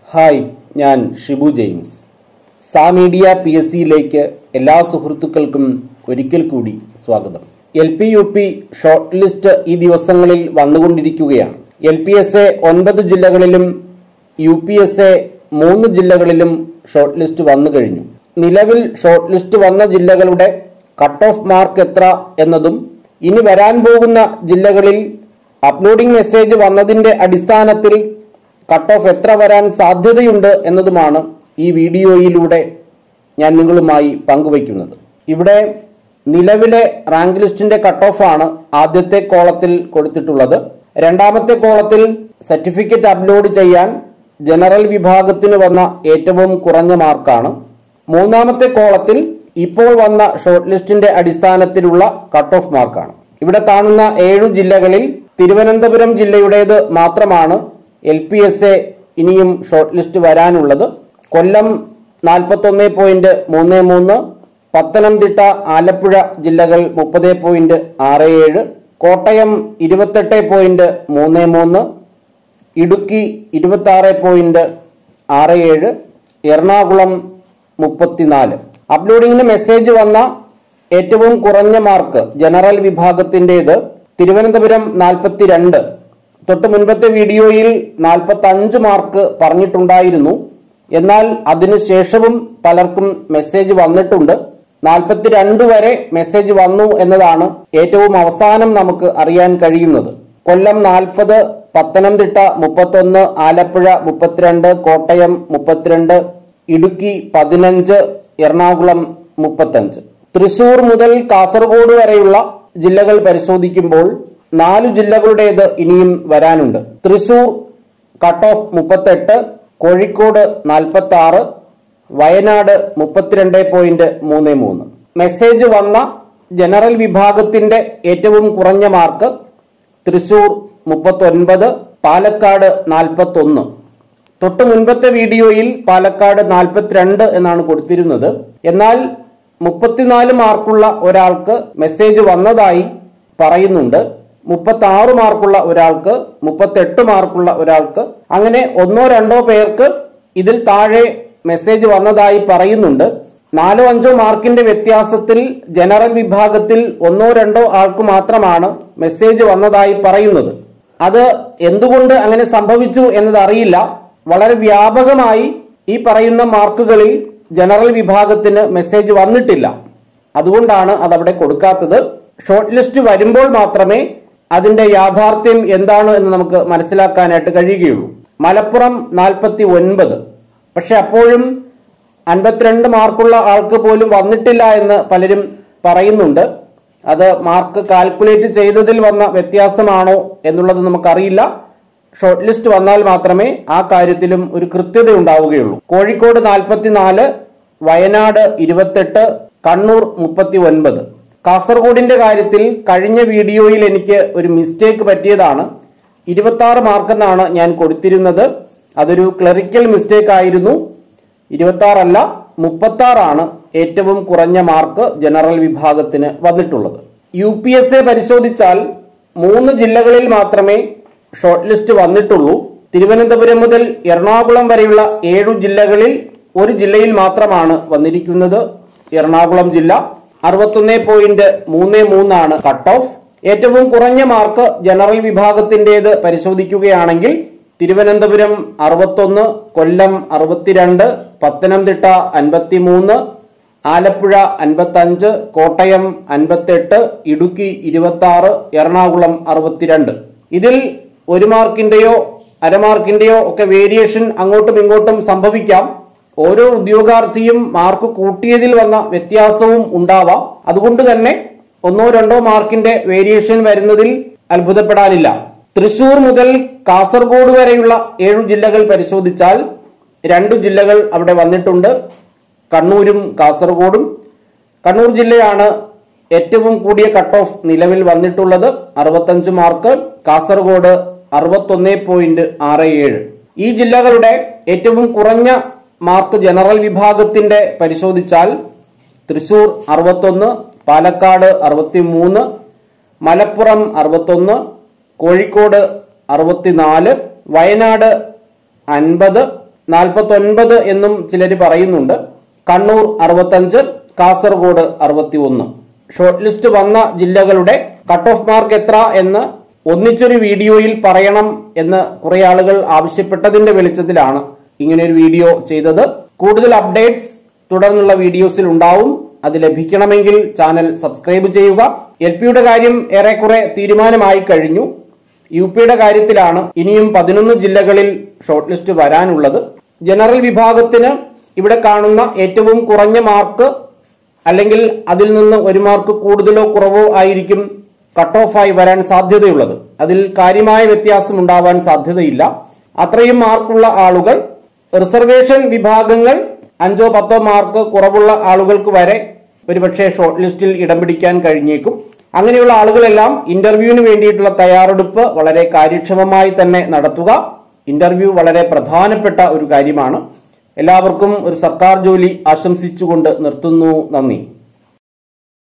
hi ഞാൻ ഷിബു James സാ മീഡിയ പി എസ് സിയിലേക്ക് എല്ലാ സുഹൃത്തുക്കൾക്കും ഒരിക്കൽ കൂടി സ്വാഗതം L P U P short list ഈ ദിവസങ്ങളിൽ വന്നുകൊണ്ടിരിക്കുകയാണ് എൽ പി എസ് എ ഒൻപത് ജില്ലകളിലും യു പി എസ് എ മൂന്ന് ജില്ലകളിലും ഷോർട്ട് ലിസ്റ്റ് വന്നു കഴിഞ്ഞു നിലവിൽ ഷോർട്ട് ലിസ്റ്റ് വന്ന ജില്ലകളുടെ കട്ട് ഓഫ് മാർക്ക് എത്ര എന്നതും ഇനി വരാൻ പോകുന്ന ജില്ലകളിൽ അപ്ലോഡിംഗ് മെസ്സേജ് വന്നതിന്റെ അടിസ്ഥാനത്തിൽ കട്ട് ഓഫ് എത്ര വരാൻ സാധ്യതയുണ്ട് എന്നതുമാണ് ഈ വീഡിയോയിലൂടെ ഞാൻ നിങ്ങളുമായി പങ്കുവയ്ക്കുന്നത് ഇവിടെ നിലവിലെ റാങ്ക് ലിസ്റ്റിന്റെ കട്ട് ഓഫ് ആണ് ആദ്യത്തെ കോളത്തിൽ കൊടുത്തിട്ടുള്ളത് രണ്ടാമത്തെ കോളത്തിൽ സർട്ടിഫിക്കറ്റ് അപ്ലോഡ് ചെയ്യാൻ ജനറൽ വിഭാഗത്തിന് വന്ന ഏറ്റവും കുറഞ്ഞ മാർക്കാണ് മൂന്നാമത്തെ കോളത്തിൽ ഇപ്പോൾ വന്ന ഷോർട്ട് ലിസ്റ്റിന്റെ അടിസ്ഥാനത്തിലുള്ള കട്ട് ഓഫ് മാർക്കാണ് ഇവിടെ കാണുന്ന ഏഴു ജില്ലകളിൽ തിരുവനന്തപുരം ജില്ലയുടേത് മാത്രമാണ് എൽ പി എസ് എ ഇനിയും ഷോർട്ട് ലിസ്റ്റ് വരാനുള്ളത് കൊല്ലം നാൽപ്പത്തൊന്ന് പോയിന്റ് മൂന്ന് മൂന്ന് പത്തനംതിട്ട ആലപ്പുഴ ജില്ലകൾ മുപ്പത് പോയിന്റ് ആറ് ഏഴ് കോട്ടയം ഇരുപത്തെട്ട് പോയിന്റ് മൂന്ന് മൂന്ന് ഇടുക്കി ഇരുപത്തി ആറ് പോയിന്റ് ആറ് ഏഴ് എറണാകുളം മുപ്പത്തിനാല് അപ്ലോഡിങ്ങിന് മെസ്സേജ് വന്ന ഏറ്റവും കുറഞ്ഞ മാർക്ക് ജനറൽ വിഭാഗത്തിൻ്റെത് തിരുവനന്തപുരം നാൽപ്പത്തിരണ്ട് തൊട്ട് മുൻപത്തെ വീഡിയോയിൽ നാൽപ്പത്തി അഞ്ച് മാർക്ക് പറഞ്ഞിട്ടുണ്ടായിരുന്നു എന്നാൽ അതിനുശേഷവും പലർക്കും മെസ്സേജ് വന്നിട്ടുണ്ട് നാൽപ്പത്തിരണ്ട് വരെ മെസ്സേജ് വന്നു എന്നതാണ് ഏറ്റവും അവസാനം നമുക്ക് അറിയാൻ കഴിയുന്നത് കൊല്ലം നാൽപ്പത് പത്തനംതിട്ട മുപ്പത്തൊന്ന് ആലപ്പുഴ മുപ്പത്തിരണ്ട് കോട്ടയം മുപ്പത്തിരണ്ട് ഇടുക്കി പതിനഞ്ച് എറണാകുളം മുപ്പത്തഞ്ച് തൃശൂർ മുതൽ കാസർഗോഡ് വരെയുള്ള ജില്ലകൾ പരിശോധിക്കുമ്പോൾ നാല് ജില്ലകളുടേത് ഇനിയും വരാനുണ്ട് തൃശൂർ കട്ട് ഓഫ് മുപ്പത്തെട്ട് കോഴിക്കോട് നാൽപ്പത്തി ആറ് വയനാട് മുപ്പത്തിരണ്ട് പോയിന്റ് മൂന്ന് മൂന്ന് മെസ്സേജ് വന്ന ജനറൽ വിഭാഗത്തിന്റെ ഏറ്റവും കുറഞ്ഞ മാർക്ക് തൃശൂർ മുപ്പത്തൊൻപത് പാലക്കാട് നാൽപ്പത്തൊന്ന് തൊട്ട് മുൻപത്തെ വീഡിയോയിൽ പാലക്കാട് നാൽപ്പത്തിരണ്ട് എന്നാണ് കൊടുത്തിരുന്നത് എന്നാൽ മുപ്പത്തിനാല് മാർക്കുള്ള ഒരാൾക്ക് മെസ്സേജ് വന്നതായി പറയുന്നുണ്ട് മുപ്പത്തി ആറ് മാർക്കുള്ള ഒരാൾക്ക് മുപ്പത്തെട്ട് മാർക്കുള്ള ഒരാൾക്ക് അങ്ങനെ ഒന്നോ രണ്ടോ പേർക്ക് ഇതിൽ താഴെ മെസ്സേജ് വന്നതായി പറയുന്നുണ്ട് നാലോ അഞ്ചോ മാർക്കിന്റെ വ്യത്യാസത്തിൽ ജനറൽ വിഭാഗത്തിൽ ഒന്നോ രണ്ടോ ആൾക്ക് മാത്രമാണ് മെസ്സേജ് വന്നതായി പറയുന്നത് അത് എന്തുകൊണ്ട് അങ്ങനെ സംഭവിച്ചു എന്നത് അറിയില്ല വളരെ വ്യാപകമായി ഈ പറയുന്ന മാർക്കുകളിൽ ജനറൽ വിഭാഗത്തിന് മെസ്സേജ് വന്നിട്ടില്ല അതുകൊണ്ടാണ് അതവിടെ കൊടുക്കാത്തത് ഷോർട്ട് ലിസ്റ്റ് വരുമ്പോൾ മാത്രമേ അതിന്റെ യാഥാർത്ഥ്യം എന്താണ് എന്ന് നമുക്ക് മനസ്സിലാക്കാനായിട്ട് കഴിയുകയുള്ളൂ മലപ്പുറം നാൽപ്പത്തി ഒൻപത് പക്ഷെ അപ്പോഴും അൻപത്തിരണ്ട് മാർക്കുള്ള ആൾക്ക് പോലും വന്നിട്ടില്ല എന്ന് പലരും പറയുന്നുണ്ട് അത് മാർക്ക് കാൽക്കുലേറ്റ് ചെയ്തതിൽ വന്ന വ്യത്യാസമാണോ എന്നുള്ളത് നമുക്കറിയില്ല ഷോർട്ട് ലിസ്റ്റ് വന്നാൽ മാത്രമേ ആ കാര്യത്തിലും ഒരു കൃത്യത ഉണ്ടാവുകയുള്ളൂ കോഴിക്കോട് നാൽപ്പത്തിനാല് വയനാട് ഇരുപത്തെട്ട് കണ്ണൂർ മുപ്പത്തി ഒൻപത് കാസർഗോഡിന്റെ കാര്യത്തിൽ കഴിഞ്ഞ വീഡിയോയിൽ എനിക്ക് ഒരു മിസ്റ്റേക്ക് പറ്റിയതാണ് ഇരുപത്തി ആറ് മാർക്കെന്നാണ് ഞാൻ കൊടുത്തിരുന്നത് അതൊരു ക്ലറിക്കൽ മിസ്റ്റേക്ക് ആയിരുന്നു ഇരുപത്തി ആറല്ല മുപ്പത്തി ആറാണ് ഏറ്റവും കുറഞ്ഞ മാർക്ക് ജനറൽ വിഭാഗത്തിന് വന്നിട്ടുള്ളത് യു പി എസ് എ പരിശോധിച്ചാൽ മൂന്ന് ജില്ലകളിൽ മാത്രമേ ഷോർട്ട് ലിസ്റ്റ് വന്നിട്ടുള്ളൂ തിരുവനന്തപുരം മുതൽ എറണാകുളം വരെയുള്ള ഏഴു ജില്ലകളിൽ ഒരു ജില്ലയിൽ മാത്രമാണ് വന്നിരിക്കുന്നത് എറണാകുളം ജില്ല അറുപത്തൊന്ന് പോയിന്റ് മൂന്ന് മൂന്നാണ് കട്ട് ഓഫ് ഏറ്റവും കുറഞ്ഞ മാർക്ക് ജനറൽ വിഭാഗത്തിന്റേത് പരിശോധിക്കുകയാണെങ്കിൽ തിരുവനന്തപുരം അറുപത്തൊന്ന് കൊല്ലം അറുപത്തിരണ്ട് പത്തനംതിട്ട അൻപത്തിമൂന്ന് ആലപ്പുഴ അൻപത്തഞ്ച് കോട്ടയം അൻപത്തെട്ട് ഇടുക്കി ഇരുപത്തി ആറ് എറണാകുളം അറുപത്തിരണ്ട് ഇതിൽ ഒരു മാർക്കിന്റെയോ അരമാർക്കിന്റെയോ ഒക്കെ വേരിയേഷൻ അങ്ങോട്ടും ഇങ്ങോട്ടും സംഭവിക്കാം ഓരോ ഉദ്യോഗാർത്ഥിയും മാർക്ക് കൂട്ടിയതിൽ വന്ന വ്യത്യാസവും ഉണ്ടാവാം അതുകൊണ്ട് തന്നെ ഒന്നോ രണ്ടോ മാർക്കിന്റെ വേരിയേഷൻ വരുന്നതിൽ അത്ഭുതപ്പെടാനില്ല തൃശൂർ മുതൽ കാസർഗോഡ് വരെയുള്ള ഏഴു ജില്ലകൾ പരിശോധിച്ചാൽ രണ്ടു ജില്ലകൾ അവിടെ വന്നിട്ടുണ്ട് കണ്ണൂരും കാസർഗോഡും കണ്ണൂർ ജില്ലയാണ് ഏറ്റവും കൂടിയ കട്ട് ഓഫ് നിലവിൽ വന്നിട്ടുള്ളത് അറുപത്തഞ്ച് മാർക്ക് കാസർഗോഡ് അറുപത്തൊന്ന് പോയിന്റ് ആറ് ഏഴ് ഈ ജില്ലകളുടെ ഏറ്റവും കുറഞ്ഞ മാർക്ക് ജനറൽ വിഭാഗത്തിന്റെ പരിശോധിച്ചാൽ തൃശൂർ അറുപത്തൊന്ന് പാലക്കാട് അറുപത്തിമൂന്ന് മലപ്പുറം അറുപത്തൊന്ന് കോഴിക്കോട് അറുപത്തിനാല് വയനാട് അൻപത് നാൽപ്പത്തൊൻപത് എന്നും ചിലർ പറയുന്നുണ്ട് കണ്ണൂർ അറുപത്തഞ്ച് കാസർഗോഡ് അറുപത്തി ഒന്ന് ഷോർട്ട് ലിസ്റ്റ് വന്ന ജില്ലകളുടെ കട്ട് ഓഫ് മാർക്ക് എത്ര എന്ന് ഒന്നിച്ചൊരു വീഡിയോയിൽ പറയണം എന്ന് കുറെ ആളുകൾ ആവശ്യപ്പെട്ടതിന്റെ വെളിച്ചത്തിലാണ് ഇങ്ങനെ ഒരു വീഡിയോ ചെയ്തത് കൂടുതൽ അപ്ഡേറ്റ്സ് തുടർന്നുള്ള വീഡിയോസിൽ ഉണ്ടാവും അത് ലഭിക്കണമെങ്കിൽ ചാനൽ സബ്സ്ക്രൈബ് ചെയ്യുക എൽ പിയുടെ കാര്യം ഏറെക്കുറെ തീരുമാനമായി കഴിഞ്ഞു യു പിയുടെ കാര്യത്തിലാണ് ഇനിയും പതിനൊന്ന് ജില്ലകളിൽ ഷോർട്ട് ലിസ്റ്റ് വരാനുള്ളത് ജനറൽ വിഭാഗത്തിന് ഇവിടെ കാണുന്ന ഏറ്റവും കുറഞ്ഞ മാർക്ക് അല്ലെങ്കിൽ അതിൽ നിന്ന് ഒരു മാർക്ക് കൂടുതലോ കുറവോ ആയിരിക്കും കട്ട് ഓഫായി വരാൻ സാധ്യതയുള്ളത് അതിൽ കാര്യമായ വ്യത്യാസം ഉണ്ടാവാൻ സാധ്യതയില്ല അത്രയും മാർക്കുള്ള ആളുകൾ റിസർവേഷൻ വിഭാഗങ്ങൾ അഞ്ചോ പത്തോ മാർക്ക് കുറവുള്ള ആളുകൾക്ക് വരെ ഒരുപക്ഷെ ഷോർട്ട് ലിസ്റ്റിൽ ഇടം പിടിക്കാൻ കഴിഞ്ഞേക്കും അങ്ങനെയുള്ള ആളുകളെല്ലാം ഇന്റർവ്യൂവിന് വേണ്ടിയിട്ടുള്ള തയ്യാറെടുപ്പ് വളരെ കാര്യക്ഷമമായി തന്നെ നടത്തുക ഇന്റർവ്യൂ വളരെ പ്രധാനപ്പെട്ട ഒരു കാര്യമാണ് എല്ലാവർക്കും ഒരു സർക്കാർ ജോലി ആശംസിച്ചുകൊണ്ട് നിർത്തുന്നു നന്ദി